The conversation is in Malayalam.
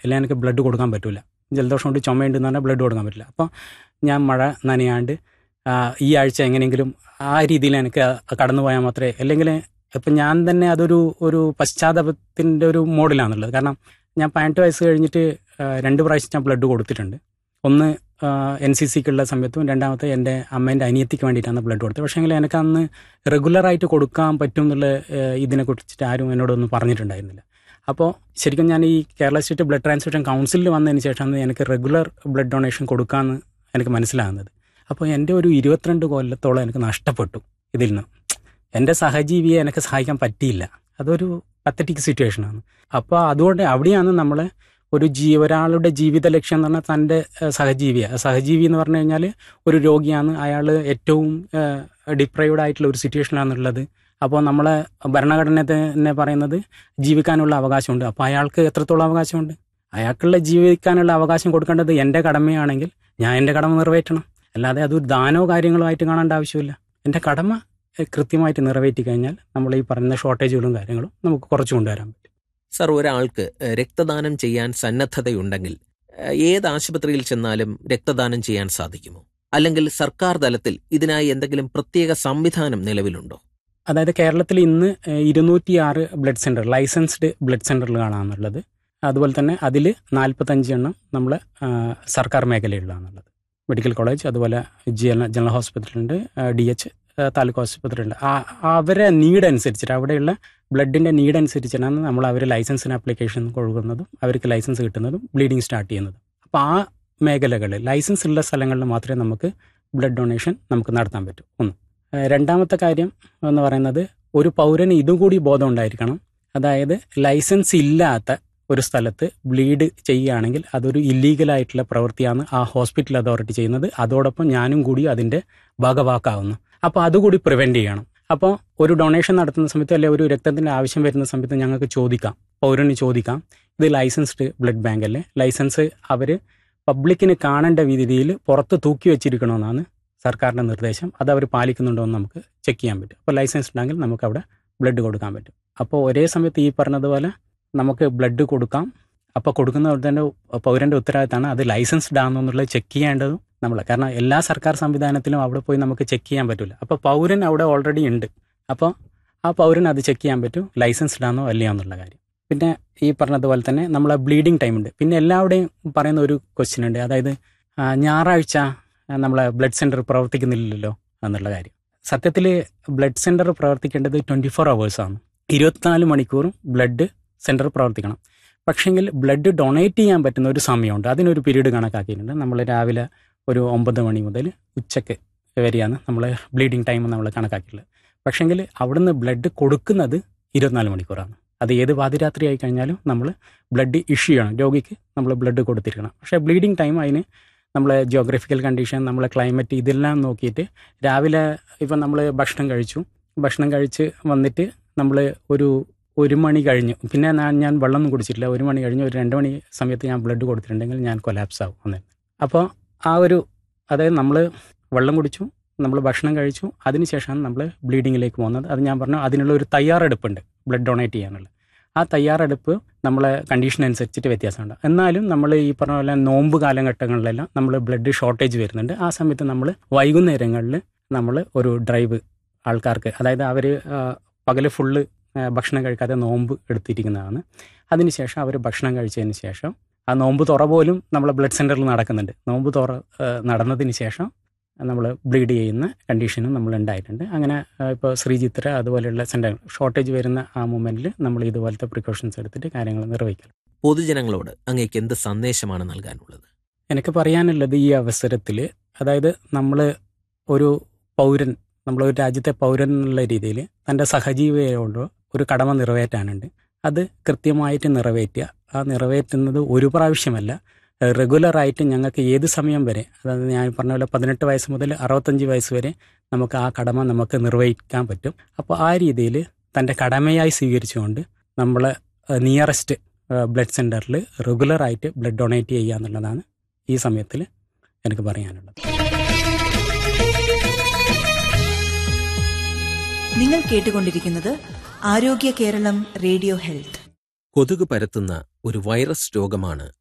അല്ലെങ്കിൽ എനിക്ക് ബ്ലഡ് കൊടുക്കാൻ പറ്റില്ല ജലദോഷം കൊണ്ട് ചുമയുണ്ടെന്ന് പറഞ്ഞാൽ ബ്ലഡ് കൊടുക്കാൻ പറ്റില്ല അപ്പോൾ ഞാൻ മഴ നനയാണ്ട് ആ, ഈ ആഴ്ച എങ്ങനെയെങ്കിലും ആ രീതിയിൽ എനിക്ക് കടന്നു പോയാൽ മാത്രമേ അല്ലെങ്കിൽ ഇപ്പം ഞാൻ തന്നെ അതൊരു ഒരു പശ്ചാത്തലത്തിൻ്റെ ഒരു മോഡലാണുള്ളത് കാരണം ഞാൻ പതിനെട്ട് വയസ്സ് കഴിഞ്ഞിട്ട് ആ, രണ്ട് പ്രാവശ്യം ഞാൻ ബ്ലഡ് കൊടുത്തിട്ടുണ്ട് ഒന്ന് എൻ സി സിക്കുള്ള സമയത്തും രണ്ടാമത്തെ എൻ്റെ അമ്മേൻ്റെ അനിയത്തിക്ക് വേണ്ടിയിട്ടാണ് ബ്ലഡ് കൊടുത്തത് പക്ഷേ എങ്കിൽ എനിക്ക് അന്ന് റെഗുലറായിട്ട് കൊടുക്കാൻ പറ്റും എന്നുള്ള ഏഹ്, ഇതിനെക്കുറിച്ചിട്ട് ആരും എന്നോടൊന്നും പറഞ്ഞിട്ടുണ്ടായിരുന്നില്ല അപ്പോൾ ശരിക്കും ഞാൻ ഈ കേരള സ്റ്റേറ്റ് ബ്ലഡ് ട്രാൻസ്ഫ്യൂഷൻ കൗൺസിലിൽ വന്നതിന് ശേഷമാണ് എനിക്ക് റെഗുലർ ബ്ലഡ് ഡൊണേഷൻ കൊടുക്കാമെന്ന് എനിക്ക് മനസ്സിലാകുന്നത് അപ്പോൾ എൻ്റെ ഒരു ഇരുപത്തിരണ്ട് കൊല്ലത്തോളം എനിക്ക് നഷ്ടപ്പെട്ടു ഇതിൽ നിന്ന് എൻ്റെ സഹജീവിയെ എനിക്ക് സഹായിക്കാൻ പറ്റിയില്ല അതൊരു പത്തറ്റിക് സിറ്റുവേഷനാണ് അപ്പോൾ അതുകൊണ്ട് അവിടെയാണ് നമ്മൾ ഒരു ജീ ഒരാളുടെ ജീവിത ലക്ഷ്യം എന്ന് പറഞ്ഞാൽ തൻ്റെ ഏഹ്, സഹജീവിയാണ് സഹജീവി എന്ന് പറഞ്ഞു കഴിഞ്ഞാൽ ഒരു രോഗിയാണ് അയാൾ ഏറ്റവും ഡിപ്രൈവ്ഡ് ആയിട്ടുള്ള ഒരു സിറ്റുവേഷനിലാണുള്ളത് അപ്പോൾ നമ്മളെ ഭരണഘടന തന്നെ പറയുന്നത് ജീവിക്കാനുള്ള അവകാശമുണ്ട് അപ്പോൾ അയാൾക്ക് എത്രത്തോളം അവകാശമുണ്ട് അയാൾക്കുള്ള ജീവിക്കാനുള്ള അവകാശം കൊടുക്കേണ്ടത് എൻ്റെ കടമയാണെങ്കിൽ ഞാൻ എൻ്റെ കടമ നിറവേറ്റണം അല്ലാതെ അതൊരു ദാനോ കാര്യങ്ങളോ ആയിട്ട് കാണേണ്ട ആവശ്യമില്ല എൻ്റെ കടമ എഹ്, കൃത്യമായിട്ട് നിറവേറ്റി കഴിഞ്ഞാൽ നമ്മൾ ഈ പറയുന്ന ഷോർട്ടേജുകളും കാര്യങ്ങളും നമുക്ക് കുറച്ച് കൊണ്ടുവരാൻ പറ്റും സർ ഒരാൾക്ക് ഏഹ്, രക്തദാനം ചെയ്യാൻ സന്നദ്ധതയുണ്ടെങ്കിൽ ഏഹ്, ഏത് ആശുപത്രിയിൽ ചെന്നാലും രക്തദാനം ചെയ്യാൻ സാധിക്കുമോ അല്ലെങ്കിൽ സർക്കാർ തലത്തിൽ ഇതിനായി എന്തെങ്കിലും പ്രത്യേക സംവിധാനം നിലവിലുണ്ടോ അതായത് കേരളത്തിൽ ഇന്ന് ഇരുന്നൂറ്റി ആറ് ബ്ലഡ് സെൻറ്റർ ലൈസൻസ്ഡ് ബ്ലഡ് സെൻറ്ററുകളാണെന്നുള്ളത് അതുപോലെ തന്നെ അതിൽ നാൽപ്പത്തഞ്ച് എണ്ണം നമ്മൾ സർക്കാർ മേഖലയിലാണുള്ളത് മെഡിക്കൽ കോളേജ് അതുപോലെ ജന ജനറൽ ഹോസ്പിറ്റലുണ്ട് ഡി എച്ച് താലൂക്ക് ഹോസ്പിറ്റലുണ്ട് ആ- അവരെ നീഡ് അനുസരിച്ചിട്ട് അവിടെയുള്ള ബ്ലഡിൻ്റെ നീഡ് അനുസരിച്ചിട്ടാണ് നമ്മൾ അവർ ലൈസൻസിന് ആപ്ലിക്കേഷൻ കൊടുക്കുന്നതും അവർക്ക് ലൈസൻസ് കിട്ടുന്നതും ബ്ലീഡിങ് സ്റ്റാർട്ട് ചെയ്യുന്നതും അപ്പോൾ ആ മേഖലകളിൽ ലൈസൻസ് ഉള്ള സ്ഥലങ്ങളിൽ മാത്രമേ നമുക്ക് ബ്ലഡ് ഡൊണേഷൻ നമുക്ക് നടത്താൻ പറ്റൂ ഒന്ന് ഏഹ് രണ്ടാമത്തെ കാര്യം എന്ന് പറയുന്നത് ഒരു പൗരന് ഇതും കൂടി ബോധം ഉണ്ടായിരിക്കണം അതായത് ലൈസൻസ് ഇല്ലാത്ത ഒരു സ്ഥലത്ത് ബ്ലീഡ് ചെയ്യുകയാണെങ്കിൽ അതൊരു ഇല്ലീഗലായിട്ടുള്ള പ്രവൃത്തിയാണ് ആ ഹോസ്പിറ്റൽ അതോറിറ്റി ചെയ്യുന്നത് അതോടൊപ്പം ഞാനും കൂടി അതിൻ്റെ ഭാഗവാക്കാവുന്നു അപ്പോൾ അതുകൂടി പ്രിവെൻറ്റ് ചെയ്യണം അപ്പോൾ ഒരു ഡൊണേഷൻ നടത്തുന്ന സമയത്ത് അല്ലെങ്കിൽ ഒരു രക്തത്തിൻ്റെ ആവശ്യം വരുന്ന സമയത്ത് ഞങ്ങൾക്ക് ചോദിക്കാം പൗരന് ചോദിക്കാം ഇത് ലൈസൻസ്ഡ് ബ്ലഡ് ബാങ്ക് അല്ലേ ലൈസൻസ് അവർ പബ്ലിക്കിന് കാണേണ്ട രീതിയിൽ പുറത്ത് തൂക്കി വെച്ചിരിക്കണമെന്നാണ് സർക്കാരിൻ്റെ നിർദ്ദേശം അത് അവർ പാലിക്കുന്നുണ്ടോ എന്ന് നമുക്ക് ചെക്ക് ചെയ്യാൻ പറ്റും അപ്പോൾ ലൈസൻസ് ഉണ്ടെങ്കിൽ നമുക്ക് അവിടെ ബ്ലഡ് കൊടുക്കാൻ പറ്റും അപ്പോൾ ഒരേ സമയത്ത് ഈ പറഞ്ഞതുപോലെ നമുക്ക് ബ്ലഡ് കൊടുക്കാം അപ്പോൾ കൊടുക്കുന്നവരുടെ പൗരൻ്റെ ഉത്തരവാദിത്തമാണ് അത് ലൈസൻസ്ഡ് ആണോ എന്നുള്ളത് ചെക്ക് ചെയ്യേണ്ടതും നമ്മൾ കാരണം എല്ലാ സർക്കാർ സംവിധാനത്തിലും അവിടെ പോയി നമുക്ക് ചെക്ക് ചെയ്യാൻ പറ്റില്ല അപ്പോൾ പൗരൻ അവിടെ ഓൾറെഡി ഉണ്ട് അപ്പോൾ ആ പൗരൻ അത് ചെക്ക് ചെയ്യാൻ പറ്റും ലൈസൻസ്ഡ് ആണോ അല്ലയോ എന്നുള്ള കാര്യം പിന്നെ ഈ പറഞ്ഞതുപോലെ തന്നെ നമ്മളെ ബ്ലീഡിങ് ടൈം ഉണ്ട് പിന്നെ എല്ലാവരുടെയും പറയുന്ന ഒരു ക്വസ്റ്റ്യൻ ഉണ്ട് അതായത് ആ, ഞായറാഴ്ച ആ, നമ്മളെ ബ്ലഡ് സെൻറ്റർ പ്രവർത്തിക്കുന്നില്ലല്ലോ എന്നുള്ള കാര്യം സത്യത്തിൽ ബ്ലഡ് സെൻറ്റർ പ്രവർത്തിക്കേണ്ടത് ട്വൻറ്റി ഫോർ ആണ് ഇരുപത്തിനാല് മണിക്കൂറും ബ്ലഡ് സെൻറ്റർ പ്രവർത്തിക്കണം പക്ഷെങ്കിൽ ബ്ലഡ് ഡൊണേറ്റ് ചെയ്യാൻ പറ്റുന്ന ഒരു സമയമുണ്ട് അതിനൊരു പീരീഡ് കണക്കാക്കിയിട്ടുണ്ട് നമ്മൾ രാവിലെ ഒരു ഒമ്പത് മണി മുതൽ ഉച്ചയ്ക്ക് വരെയാണ് നമ്മൾ ബ്ലീഡിങ് ടൈം നമ്മൾ കണക്കാക്കിയിട്ടുള്ളത് പക്ഷെങ്കിൽ അവിടുന്ന് ബ്ലഡ് കൊടുക്കുന്നത് ഇരുപത്തിനാല് മണിക്കൂറാണ് അത് ഏത് പാതിരാത്രി ആയി കഴിഞ്ഞാലും നമ്മൾ ബ്ലഡ് ഇഷ്യൂ ചെയ്യണം രോഗിക്ക് നമ്മൾ ബ്ലഡ് കൊടുത്തിരിക്കണം പക്ഷേ ബ്ലീഡിങ് ടൈം അതിന് നമ്മളെ ജിയോഗ്രഫിക്കൽ കണ്ടീഷൻ നമ്മളെ ക്ലൈമറ്റ് ഇതെല്ലാം നോക്കിയിട്ട് രാവിലെ ഇപ്പം നമ്മൾ ഭക്ഷണം കഴിച്ചു ഭക്ഷണം കഴിച്ച് വന്നിട്ട് നമ്മൾ ഒരു ഒരു മണി കഴിഞ്ഞു പിന്നെ ഞാൻ ഞാൻ വെള്ളമൊന്നും കുടിച്ചിട്ടില്ല ഒരു മണി കഴിഞ്ഞ് ഒരു രണ്ട് മണി സമയത്ത് ഞാൻ ബ്ലഡ് കൊടുത്തിട്ടുണ്ടെങ്കിൽ ഞാൻ കൊലാപ്സ് ആവും അന്നേ അപ്പോൾ ആ ഒരു അതായത് നമ്മൾ വെള്ളം കുടിച്ചു നമ്മൾ ഭക്ഷണം കഴിച്ചു അതിനുശേഷമാണ് നമ്മൾ ബ്ലീഡിങ്ങിലേക്ക് പോകുന്നത് അത് ഞാൻ പറഞ്ഞു അതിനുള്ള ഒരു തയ്യാറെടുപ്പുണ്ട് ബ്ലഡ് ഡൊണേറ്റ് ചെയ്യാനുള്ള ആ തയ്യാറെടുപ്പ് നമ്മളെ കണ്ടീഷൻ അനുസരിച്ചിട്ട് വ്യത്യാസമുണ്ട് എന്നാലും നമ്മൾ ഈ പറഞ്ഞ പോലെ നോമ്പ് കാലഘട്ടങ്ങളിലെല്ലാം നമ്മൾ ബ്ലഡ് ഷോർട്ടേജ് വരുന്നുണ്ട് ആ സമയത്ത് നമ്മൾ വൈകുന്നേരങ്ങളിൽ നമ്മൾ ഒരു ഡ്രൈവ് ആൾക്കാർക്ക് അതായത് അവർ പകൽ ഫുള്ള് ഭക്ഷണം കഴിക്കാതെ നോമ്പ് എടുത്തിരിക്കുന്നതാണ് അതിനുശേഷം അവർ ഭക്ഷണം കഴിച്ചതിന് ശേഷം ആ നോമ്പ് തുറ പോലും നമ്മളെ ബ്ലഡ് സെൻറ്ററിൽ നടക്കുന്നുണ്ട് നോമ്പ് തുറ ആ, നടന്നതിന് ശേഷം നമ്മൾ ബ്ലീഡ് ചെയ്യുന്ന കണ്ടീഷനും നമ്മൾ ഉണ്ടായിട്ടുണ്ട് അങ്ങനെ ഇപ്പോൾ ശ്രീചിത്ര അതുപോലെയുള്ള സെൻറ്റർ ഷോർട്ടേജ് വരുന്ന ആ മൂമെൻറ്റിൽ നമ്മൾ ഇതുപോലത്തെ പ്രിക്കോഷൻസ് എടുത്തിട്ട് കാര്യങ്ങൾ നിർവഹിക്കണം പൊതുജനങ്ങളോട് അങ്ങേക്ക് എന്ത് സന്ദേശമാണ് നൽകാനുള്ളത് എനിക്ക് പറയാനുള്ളത് ഈ അവസരത്തിൽ അതായത് നമ്മൾ ഒരു പൗരൻ നമ്മൾ ഒരു രാജ്യത്തെ പൗരൻ എന്നുള്ള രീതിയിൽ തൻ്റെ സഹജീവിയോട് ഒരു കടമ നിറവേറ്റാനുണ്ട് അത് കൃത്യമായിട്ട് നിറവേറ്റുക ആ നിറവേറ്റുന്നത് ഒരു പ്രാവശ്യമല്ല റെഗുലറായിട്ട് ഞങ്ങൾക്ക് ഏത് സമയം വരെ അതായത് ഞാൻ പറഞ്ഞ പോലെ പതിനെട്ട് വയസ്സ് മുതൽ അറുപത്തഞ്ച് വയസ്സ് വരെ നമുക്ക് ആ കടമ നമുക്ക് നിർവഹിക്കാൻ പറ്റും അപ്പോൾ ആ രീതിയിൽ തൻ്റെ കടമയായി സ്വീകരിച്ചുകൊണ്ട് നമ്മൾ നിയറസ്റ്റ് ബ്ലഡ് സെൻറ്ററിൽ റെഗുലറായിട്ട് ബ്ലഡ് ഡൊണേറ്റ് ചെയ്യുക എന്നുള്ളതാണ് ഈ സമയത്തിൽ എനിക്ക് പറയാനുള്ളത് നിങ്ങൾ കേട്ടുകൊണ്ടിരിക്കുന്നത് ആരോഗ്യ കേരളം റേഡിയോ ഹെൽത്ത് കൊതുക് പരത്തുന്ന ഒരു വൈറസ് രോഗമാണ്